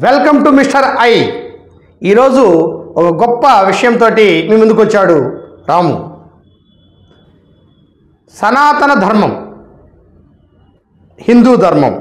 welcome to mister I ఈరోజు ఒక గొప్ప విషయంతో మీ ముందుకు వచ్చాడు రాము సనాతన ధర్మం హిందూ ధర్మం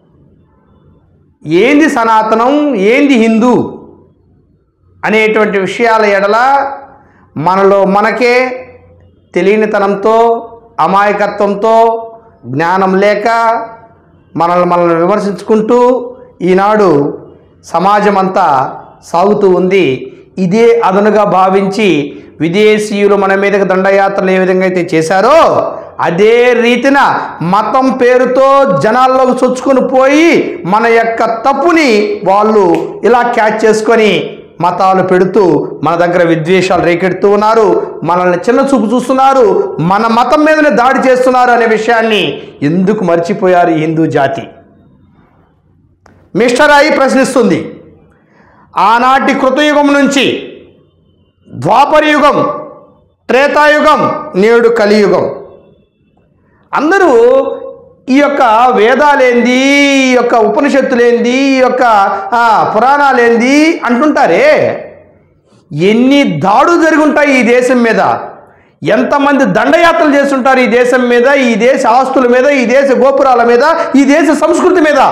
ఏంది సనాతనం ఏంది హిందూ అనేటువంటి విషయాల ఎడల మనలో మనకే తెలియనితనంతో అమాయకత్వంతో జ్ఞానం లేక మనల్ని మనల్ని విమర్శించుకుంటూ ఈనాడు సమాజం అంతా సాగుతూ ఉంది ఇదే అదనుగా భావించి విదేశీయులు మన మీదకి దండయాత్రలు ఏ విధంగా అయితే చేశారో అదే రీతిన మతం పేరుతో జనాల్లోకి చొచ్చుకొని పోయి మన యొక్క తప్పుని వాళ్ళు ఇలా క్యాచ్ చేసుకొని మతాలు పెడుతూ మన దగ్గర విద్వేషాలు రేకెడుతూ ఉన్నారు మనల్ని చిన్న చూపు చూస్తున్నారు మన మతం మీదనే దాడి చేస్తున్నారు అనే విషయాన్ని ఎందుకు మర్చిపోయారు ఈ హిందూ జాతి మిస్టర్ ఐ ప్రశ్నిస్తుంది ఆనాటి కృతయుగం నుంచి ద్వాపరయుగం త్రేతాయుగం నేడు కలియుగం అందరూ ఈ యొక్క వేదాలేంది ఈ యొక్క ఉపనిషత్తులేంది ఈ యొక్క ఆ, పురాణాలేంది అంటుంటారే ఎన్ని దాడులు జరిగి ఉంటాయి ఈ దేశం మీద ఎంతమంది దండయాత్రలు చేస్తుంటారు ఈ దేశం మీద ఈ దేశ ఆస్తుల మీద ఈ దేశ గోపురాల మీద ఈ దేశ సంస్కృతి మీద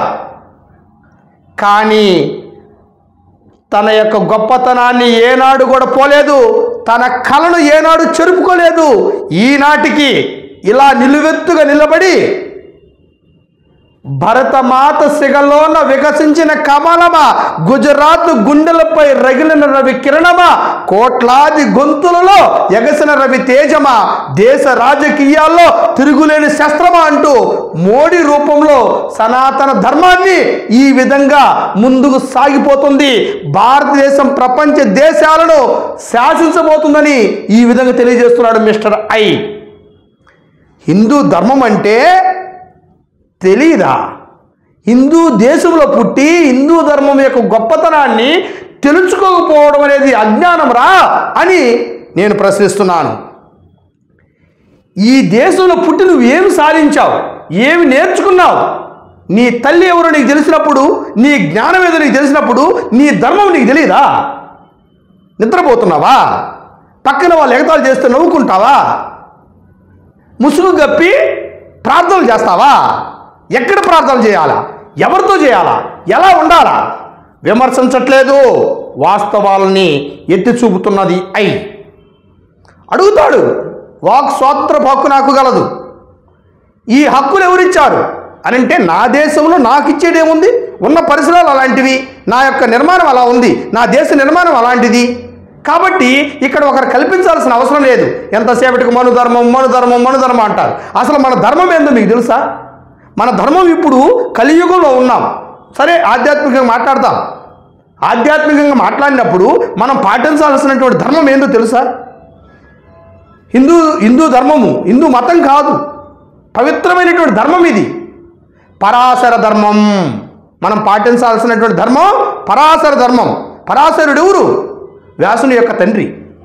కానీ తన యొక్క గొప్పతనాన్ని ఏనాడు కూడా పోలేదు తన కళను ఏనాడు చెరుపుకోలేదు ఈనాటికి ఇలా నిలువెత్తుగా నిలబడి భరతమాత సిగలోన వికసించిన కమలమా గుజరాత్ గుండెలపై రగిలిన రవి కిరణమా కోట్లాది గొంతులలో ఎగసిన రవి తేజమా దేశ రాజకీయాల్లో తిరుగులేని శస్త్రమా అంటూ మోడీ రూపంలో సనాతన ధర్మాన్ని ఈ విధంగా ముందుకు సాగిపోతుంది భారతదేశం ప్రపంచ దేశాలను శాసించబోతుందని ఈ విధంగా తెలియజేస్తున్నాడు మిస్టర్ ఐ హిందూ ధర్మం అంటే తెలీదా హిందూ దేశంలో పుట్టి హిందూ ధర్మం యొక్క గొప్పతనాన్ని తెలుసుకోకపోవడం అనేది అజ్ఞానం రా అని నేను ప్రశ్నిస్తున్నాను ఈ దేశంలో పుట్టి నువ్వు ఏమి సాధించావు ఏమి నేర్చుకున్నావు నీ తల్లి ఎవరో నీకు తెలిసినప్పుడు నీ జ్ఞానం ఏదో నీకు తెలిసినప్పుడు నీ ధర్మం నీకు తెలియదా నిద్రపోతున్నావా పక్కన వాళ్ళు ఎగతాలు చేస్తే నవ్వుకుంటావా ముసుగు గప్పి ప్రార్థనలు చేస్తావా ఎక్కడ ప్రార్థన చేయాలా ఎవరితో చేయాలా ఎలా ఉండాలా విమర్శించట్లేదు వాస్తవాలని ఎత్తి చూపుతున్నది ఐ అడుగుతాడు వాక్ స్వాతంత్ర హక్కు నాకు గలదు ఈ హక్కులు ఎవరిచ్చారు అని అంటే నా దేశంలో నాకు ఇచ్చేదేముంది ఉన్న పరిసరాలు అలాంటివి నా యొక్క నిర్మాణం అలా ఉంది నా దేశ నిర్మాణం అలాంటిది కాబట్టి ఇక్కడ ఒకరు కల్పించాల్సిన అవసరం లేదు ఎంతసేపటికి మను ధర్మం మను ధర్మం మను ధర్మం అంటారు అసలు మన ధర్మం ఏందో మీకు తెలుసా మన ధర్మం ఇప్పుడు కలియుగంలో ఉన్నాం సరే ఆధ్యాత్మికంగా మాట్లాడతాం ఆధ్యాత్మికంగా మాట్లాడినప్పుడు మనం పాటించాల్సినటువంటి ధర్మం ఏందో తెలుసా హిందూ హిందూ ధర్మము హిందూ మతం కాదు పవిత్రమైనటువంటి ధర్మం ఇది పరాశర ధర్మం మనం పాటించాల్సినటువంటి ధర్మం పరాశర ధర్మం పరాశరుడు ఎవరు వ్యాసుని యొక్క తండ్రి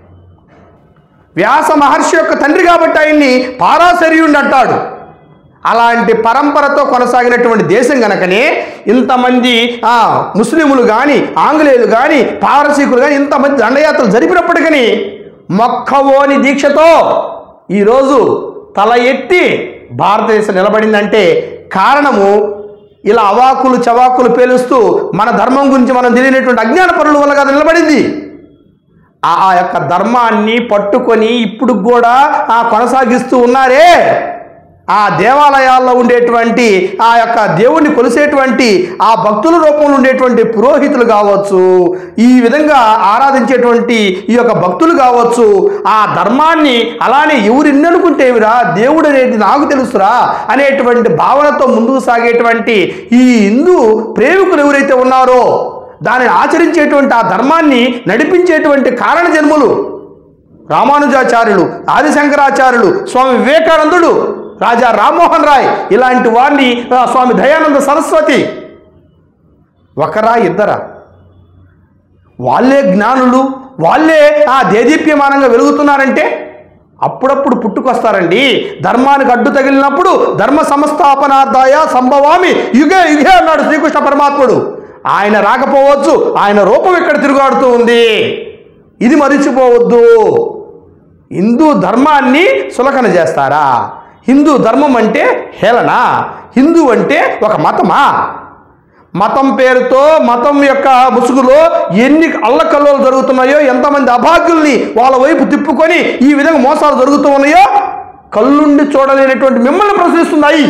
వ్యాస మహర్షి యొక్క తండ్రి కాబట్టి ఆయన్ని పారాశర్యుడు అంటాడు అలాంటి పరంపరతో కొనసాగినటువంటి దేశం గనకనే ఇంతమంది ఆ, ముస్లిములు కానీ ఆంగ్లేయులు కానీ పారసీకులు కానీ ఇంతమంది దండయాత్రలు జరిపినప్పటికీ మొక్కవోని దీక్షతో ఈరోజు తల ఎత్తి భారతదేశం నిలబడిందంటే కారణము ఇలా అవాకులు చవాకులు పేలుస్తూ మన ధర్మం గురించి మనం తెలియనటువంటి అజ్ఞాన పనుల వల్ల కదా నిలబడింది ఆ ఆ యొక్క ధర్మాన్ని పట్టుకొని ఇప్పుడు కూడా ఆ కొనసాగిస్తూ ఉన్నారే ఆ దేవాలయాల్లో ఉండేటువంటి ఆ యొక్క దేవుణ్ణి కొలిసేటువంటి ఆ భక్తుల రూపంలో ఉండేటువంటి పురోహితులు కావచ్చు ఈ విధంగా ఆరాధించేటువంటి ఈ యొక్క భక్తులు కావచ్చు ఆ ధర్మాన్ని అలానే ఎవరు ఎన్ని అనుకుంటేవిరా దేవుడు అనేది నాకు తెలుసురా అనేటువంటి భావనతో ముందుకు సాగేటువంటి ఈ హిందూ ప్రేమికులు ఎవరైతే ఉన్నారో దానిని ఆచరించేటువంటి ఆ ధర్మాన్ని నడిపించేటువంటి కారణ జన్ములు రామానుజాచార్యులు ఆదిశంకరాచార్యులు స్వామి వివేకానందుడు రాజా రామ్మోహన్ రాయ్ ఇలాంటి వారిని ఆ, స్వామి దయానంద సరస్వతి ఒకరా ఇద్దరా వాళ్ళే జ్ఞానులు వాళ్ళే ఆ దేదీప్యమానంగా వెలుగుతున్నారంటే అప్పుడప్పుడు పుట్టుకొస్తారండి ధర్మానికి అడ్డు తగిలినప్పుడు ధర్మ సంస్థాపనార్థాయ సంభవామి యుగే యుగే అన్నాడు శ్రీకృష్ణ పరమాత్ముడు ఆయన రాకపోవచ్చు ఆయన రూపం ఇక్కడ తిరుగాడుతూ ఉంది ఇది మరిచిపోవద్దు హిందూ ధర్మాన్ని సులకన చేస్తారా హిందూ ధర్మం అంటే హేళన హిందూ అంటే ఒక మతమా మతం పేరుతో మతం యొక్క ముసుగులో ఎన్ని అల్లకల్లోలు జరుగుతున్నాయో ఎంతమంది అభాగ్యుల్ని వాళ్ళ వైపు తిప్పుకొని ఈ విధంగా మోసాలు జరుగుతూ ఉన్నాయో కళ్ళుండి చూడలేనటువంటి మిమ్మల్ని ప్రశ్నిస్తున్నాయి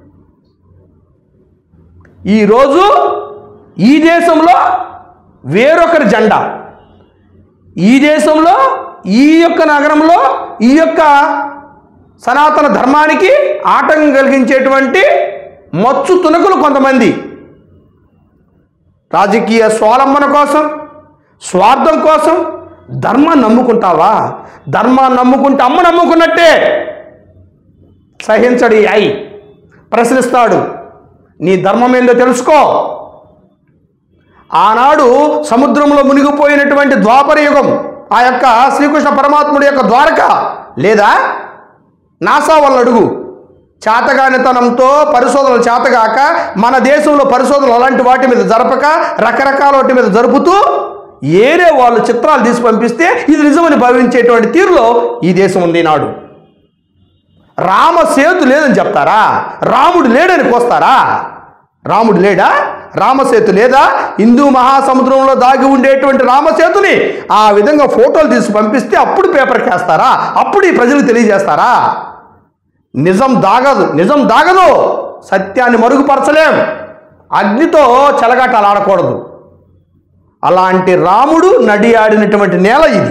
ఈరోజు ఈ దేశంలో వేరొకరి జెండా ఈ దేశంలో ఈ యొక్క నగరంలో ఈ యొక్క సనాతన ధర్మానికి ఆటంకం కలిగించేటువంటి మచ్చు తునకులు కొంతమంది రాజకీయ స్వాలంబన కోసం స్వార్థం కోసం ధర్మాన్ని నమ్ముకుంటావా ధర్మాన్ని నమ్ముకుంటే అమ్మ నమ్ముకున్నట్టే సహించడి అయి ప్రశ్నిస్తాడు నీ ధర్మం ఏందో తెలుసుకో ఆనాడు సముద్రంలో మునిగిపోయినటువంటి ద్వాపర యుగం ఆ యొక్క శ్రీకృష్ణ పరమాత్ముడి యొక్క ద్వారక లేదా నాసా వాళ్ళు అడుగు చేతగానితనంతో పరిశోధనలు చేతగాక మన దేశంలో పరిశోధనలు అలాంటి వాటి మీద జరపక రకరకాల వాటి మీద జరుపుతూ ఏరే వాళ్ళు చిత్రాలు తీసి పంపిస్తే ఇది నిజమని భావించేటువంటి తీరులో ఈ దేశం ఉంది నాడు రామ సేతు లేదని చెప్తారా రాముడు లేడని కోస్తారా రాముడు లేడా రామసేతు లేదా హిందూ మహాసముద్రంలో దాగి ఉండేటువంటి రామసేతుని ఆ విధంగా ఫోటోలు తీసి పంపిస్తే అప్పుడు పేపర్కి వేస్తారా అప్పుడు ఈ ప్రజలకు తెలియజేస్తారా నిజం దాగదు నిజం దాగదు సత్యాన్ని మరుగుపరచలేం అగ్నితో చెలగాటాలు ఆడకూడదు అలాంటి రాముడు నడియాడినటువంటి నేల ఇది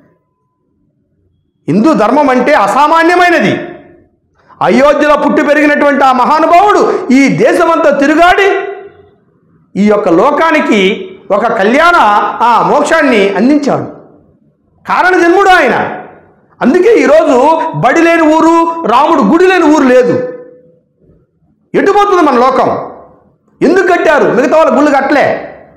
హిందూ ధర్మం అంటే అసామాన్యమైనది అయోధ్యలో పుట్టి పెరిగినటువంటి ఆ మహానుభావుడు ఈ దేశమంతా తిరుగాడి ఈ యొక్క లోకానికి ఒక కళ్యాణ ఆ మోక్షాన్ని అందించాడు కారణ జన్ముడు ఆయన అందుకే ఈరోజు బడి లేని ఊరు రాముడు గుడి లేని ఊరు లేదు ఎటుపోతుంది మన లోకం ఎందుకు కట్టారు మిగతా వాళ్ళ గుళ్ళు కట్టలే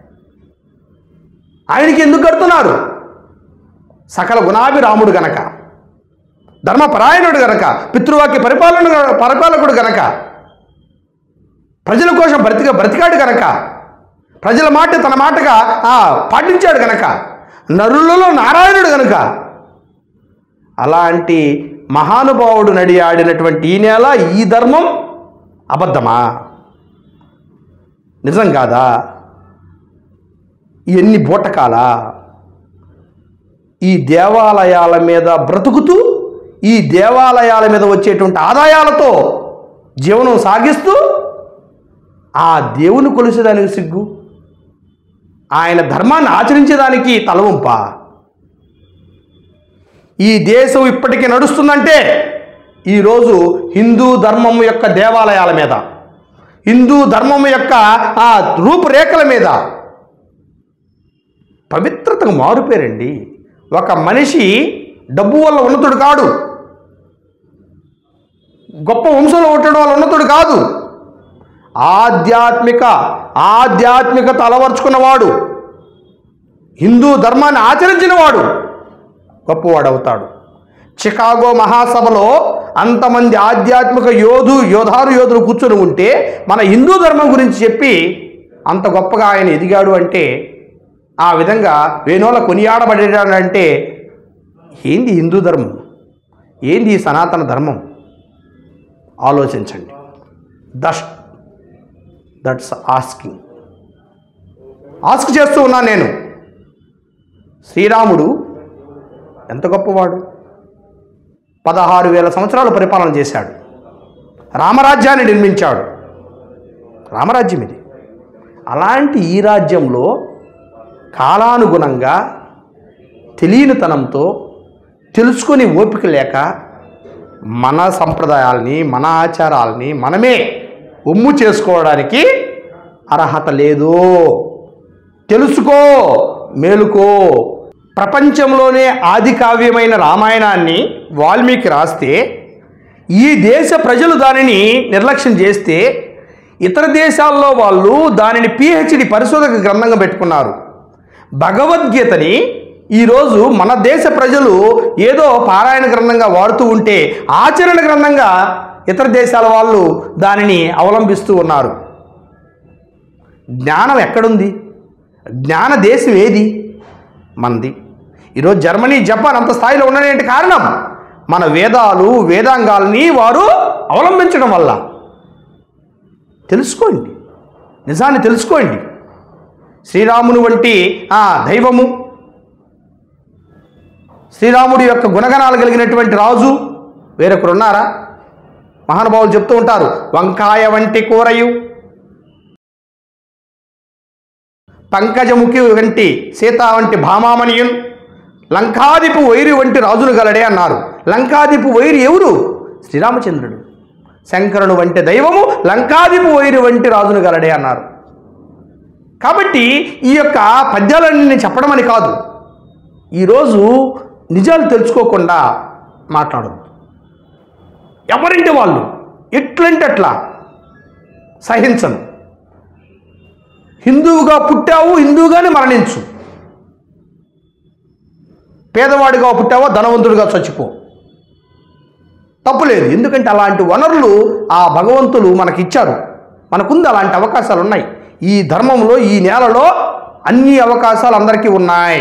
ఆయనకి ఎందుకు కడుతున్నారు సకల గుణాభి రాముడు గనక ధర్మపరాయణుడు గనక పితృవాక్య పరిపాలన పరిపాలకుడు గనక ప్రజల కోసం బ్రతిక బ్రతికాడు గనక ప్రజల మాట తన మాటగా ఆ, పాటించాడు గనక నరులలో నారాయణుడు గనక అలాంటి మహానుభావుడు నడి ఆడినటువంటి ఈ నేల ఈ ధర్మం అబద్ధమా నిజం కాదా ఎన్ని బూటకాలా ఈ దేవాలయాల మీద బ్రతుకుతూ ఈ దేవాలయాల మీద వచ్చేటువంటి ఆదాయాలతో జీవనం సాగిస్తూ ఆ దేవుని కొలిసేదానికి సిగ్గు ఆయన ధర్మాన్ని ఆచరించేదానికి తలవంప ఈ దేశం ఇప్పటికీ నడుస్తుందంటే ఈరోజు హిందూ ధర్మం యొక్క దేవాలయాల మీద హిందూ ధర్మం యొక్క ఆ రూపురేఖల మీద పవిత్రతకు మారుపేరండి ఒక మనిషి డబ్బు వల్ల ఉన్నతుడు కాడు గొప్ప వంశంలో ఉండడం వల్ల ఉన్నతుడు కాదు ఆధ్యాత్మిక ఆధ్యాత్మికత అలవర్చుకున్నవాడు హిందూ ధర్మాన్ని ఆచరించినవాడు గొప్పవాడు అవుతాడు చికాగో మహాసభలో అంతమంది ఆధ్యాత్మిక యోధు యోధారు యోధులు కూర్చొని ఉంటే మన హిందూ ధర్మం గురించి చెప్పి అంత గొప్పగా ఆయన ఎదిగాడు అంటే ఆ విధంగా వేణోల కొనియాడబడేటాడంటే ఏంది హిందూ ధర్మం ఏంది ఈ సనాతన ధర్మం ఆలోచించండి దట్ దట్స్ ఆస్కింగ్ ఆస్క్ చేస్తూ ఉన్నాను నేను శ్రీరాముడు ఎంత గొప్పవాడు పదహారు వేల సంవత్సరాలు పరిపాలన చేశాడు రామరాజ్యాన్ని నిర్మించాడు రామరాజ్యం ఇది అలాంటి ఈ రాజ్యంలో కాలానుగుణంగా తెలియనితనంతో తెలుసుకొని ఓపిక లేక మన సంప్రదాయాల్ని మన ఆచారాల్ని మనమే ఒమ్ము చేసుకోవడానికి అర్హత లేదు తెలుసుకో మేలుకో ప్రపంచంలోనే ఆది కావ్యమైన రామాయణాన్ని వాల్మీకి రాస్తే ఈ దేశ ప్రజలు దానిని నిర్లక్ష్యం చేస్తే ఇతర దేశాల్లో వాళ్ళు దానిని పిహెచ్డి పరిశోధక గ్రంథంగా పెట్టుకున్నారు భగవద్గీతని ఈరోజు మన దేశ ప్రజలు ఏదో పారాయణ గ్రంథంగా వాడుతూ ఉంటే ఆచరణ గ్రంథంగా ఇతర దేశాల వాళ్ళు దానిని అవలంబిస్తూ ఉన్నారు జ్ఞానం ఎక్కడుంది జ్ఞాన దేశం ఏది మనది ఈరోజు జర్మనీ జపాన్ అంత స్థాయిలో ఉండడానికి కారణం మన వేదాలు వేదాంగాల్ని వారు అవలంబించడం వల్ల తెలుసుకోండి నిజాన్ని తెలుసుకోండి శ్రీరాముని వంటి ఆ దైవము శ్రీరాముడి యొక్క గుణగణాలు కలిగినటువంటి రాజు వేరొకరు ఉన్నారా మహానుభావులు చెప్తూ ఉంటారు వంకాయ వంటి కూరయు పంకజముఖి వంటి సీత వంటి భామామణియున్ లంకాదిపు వైరి వంటి రాజును గలడే అన్నారు లంకాదిపు వైరి ఎవరు శ్రీరామచంద్రుడు శంకరుడు వంటి దైవము లంకాదిపు వైరి వంటి రాజును గలడే అన్నారు కాబట్టి ఈ యొక్క పద్యాలన్నీ నేను చెప్పడం అని కాదు ఈరోజు నిజాలు తెలుసుకోకుండా మాట్లాడదు ఎవరింటి వాళ్ళు ఎట్లంటే అట్లా సహించను హిందువుగా పుట్టావు హిందువుగానే మరణించు పేదవాడిగా పుట్టావో ధనవంతుడిగా చచ్చిపో తప్పులేదు ఎందుకంటే అలాంటి వనరులు ఆ భగవంతులు మనకిచ్చారు మనకుంది అలాంటి అవకాశాలు ఉన్నాయి ఈ ధర్మంలో ఈ నేలలో అన్ని అవకాశాలు అందరికీ ఉన్నాయి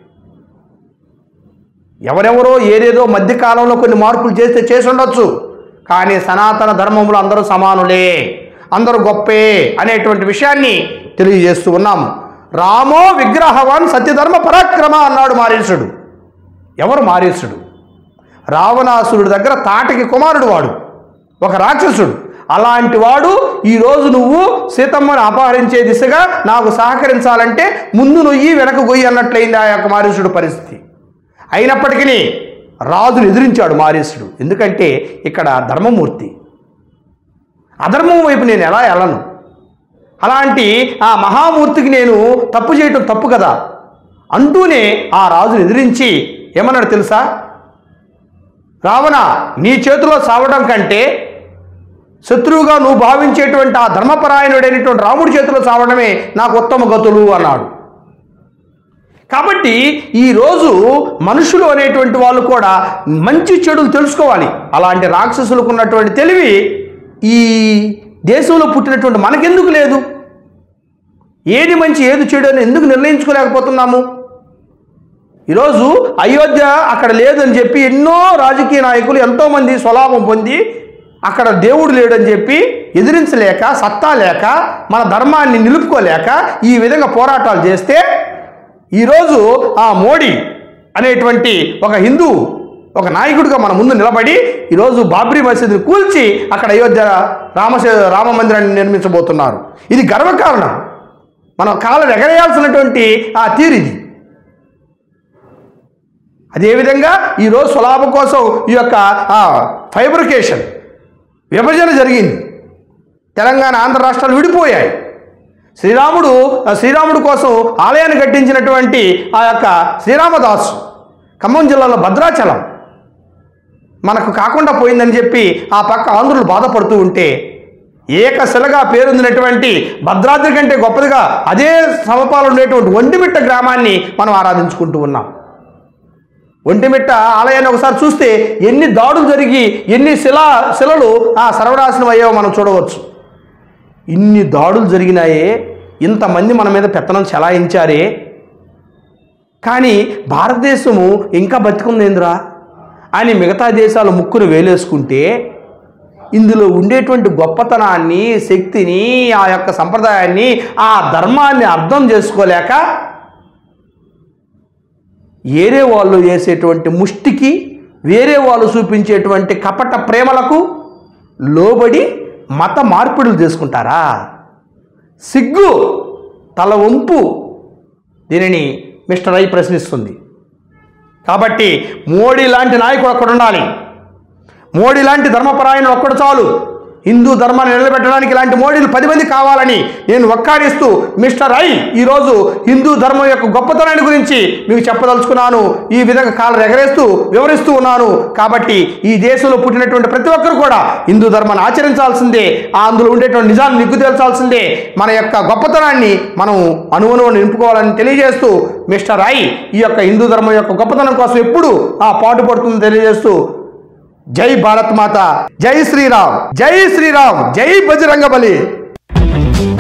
ఎవరెవరో ఏదేదో మధ్యకాలంలో కొన్ని మార్పులు చేస్తే చేసి ఉండొచ్చు కానీ సనాతన ధర్మంలో అందరూ సమానులే అందరూ గొప్పే అనేటువంటి విషయాన్ని తెలియజేస్తూ ఉన్నాము రామో విగ్రహవాన్ సత్యధర్మ పరాక్రమ అన్నాడు మారీసుడు ఎవరు మారీసుడు రావణాసురుడి దగ్గర తాటకి కుమారుడు వాడు ఒక రాక్షసుడు అలాంటి వాడు ఈరోజు నువ్వు సీతమ్మని అపహరించే దిశగా నాకు సహకరించాలంటే ముందు నొయ్యి వెనక గొయ్యి అన్నట్లయింది ఆ యొక్క మారీసుడు పరిస్థితి అయినప్పటికీ రాజును ఎదిరించాడు మారీసుడు ఎందుకంటే ఇక్కడ ధర్మమూర్తి అధర్మం వైపు నేను ఎలా వెళ్ళను అలాంటి ఆ మహామూర్తికి నేను తప్పు చేయటం తప్పు కదా అంటూనే ఆ రాజును ఎదిరించి ఏమన్నాడు తెలుసా రావణ నీ చేతిలో సావడం కంటే శత్రువుగా నువ్వు భావించేటువంటి ఆ ధర్మపరాయణుడైనటువంటి రాముడి చేతిలో సావడమే నాకు ఉత్తమ గతులు అన్నాడు కాబట్టి ఈరోజు మనుషులు అనేటువంటి వాళ్ళు కూడా మంచి చెడులు తెలుసుకోవాలి అలాంటి రాక్షసులకు ఉన్నటువంటి తెలివి ఈ దేశంలో పుట్టినటువంటి మనకెందుకు లేదు ఏది మంచి ఏది చెడు అని ఎందుకు నిర్ణయించుకోలేకపోతున్నాము ఈరోజు అయోధ్య అక్కడ లేదని చెప్పి ఎన్నో రాజకీయ నాయకులు ఎంతోమంది స్వలాభం పొంది అక్కడ దేవుడు లేడని చెప్పి ఎదిరించలేక సత్తా లేక మన ధర్మాన్ని నిలుపుకోలేక ఈ విధంగా పోరాటాలు చేస్తే ఈరోజు ఆ మోడీ అనేటువంటి ఒక హిందూ ఒక నాయకుడిగా మన ముందు నిలబడి ఈరోజు బాబ్రీ మసీదుని కూల్చి అక్కడ అయోధ్య రామశ రామ మందిరాన్ని నిర్మించబోతున్నారు ఇది గర్వకారణం మనం కాలం ఎగరేయాల్సినటువంటి ఆ తీరు ఇది అదేవిధంగా ఈరోజు స్వలాభం కోసం ఈ యొక్క ఆ, ఫైబ్రికేషన్ విభజన జరిగింది తెలంగాణ ఆంధ్ర రాష్ట్రాలు విడిపోయాయి శ్రీరాముడు ఆ శ్రీరాముడు కోసం ఆలయాన్ని కట్టించినటువంటి ఆ యొక్క శ్రీరామదాసు ఖమ్మం జిల్లాలో భద్రాచలం మనకు కాకుండా పోయిందని చెప్పి ఆ పక్క ఆంధ్రులు బాధపడుతూ ఉంటే ఏకశిలగా పేరొందినటువంటి భద్రాద్రి కంటే గొప్పదిగా అదే సమపాలు ఉండేటువంటి ఒంటిమిట్ట గ్రామాన్ని మనం ఆరాధించుకుంటూ ఉన్నాం ఒంటిమిట్ట ఆలయాన్ని ఒకసారి చూస్తే ఎన్ని దాడులు జరిగి ఎన్ని శిలా శిలలు ఆ సర్వనాశనం అయ్యావో మనం చూడవచ్చు ఇన్ని దాడులు జరిగినాయే ఇంతమంది మన మీద పెత్తనం చెలాయించారే కానీ భారతదేశము ఇంకా బతికుందేంద్రా అని మిగతా దేశాలు ముక్కును వేలేసుకుంటే ఇందులో ఉండేటువంటి గొప్పతనాన్ని శక్తిని ఆ యొక్క సంప్రదాయాన్ని ఆ ధర్మాన్ని అర్థం చేసుకోలేక వేరే వాళ్ళు చేసేటువంటి ముష్టికి వేరే వాళ్ళు చూపించేటువంటి కపట ప్రేమలకు లోబడి మత మార్పిడులు చేసుకుంటారా సిగ్గు తల వంపు దీనిని మిస్టర్ ఐ ప్రశ్నిస్తుంది కాబట్టి మోడీ లాంటి నాయకుడు అక్కడ ఉండాలి మోడీ లాంటి ధర్మపరాయణుడు ఒక్కడు చాలు హిందూ ధర్మాన్ని నిలబెట్టడానికి ఇలాంటి మోడీలు పది మంది కావాలని నేను ఒక్కాడిస్తూ మిస్టర్ ఐ ఈరోజు హిందూ ధర్మం యొక్క గొప్పతనాన్ని గురించి మీకు చెప్పదలుచుకున్నాను ఈ విధంగా కాళ్ళు ఎగరేస్తూ వివరిస్తూ ఉన్నాను కాబట్టి ఈ దేశంలో పుట్టినటువంటి ప్రతి ఒక్కరు కూడా హిందూ ధర్మాన్ని ఆచరించాల్సిందే ఆ అందులో ఉండేటువంటి నిజాన్ని నిగ్గు తేల్చాల్సిందే మన యొక్క గొప్పతనాన్ని మనం అణువును నింపుకోవాలని తెలియజేస్తూ మిస్టర్ ఐ ఈ యొక్క హిందూ ధర్మం యొక్క గొప్పతనం కోసం ఎప్పుడు ఆ పాటు పడుతుందని తెలియజేస్తూ జై భారత్ మాత జై శ్రీరామ్ జై శ్రీరామ్ జై బజరంగబలి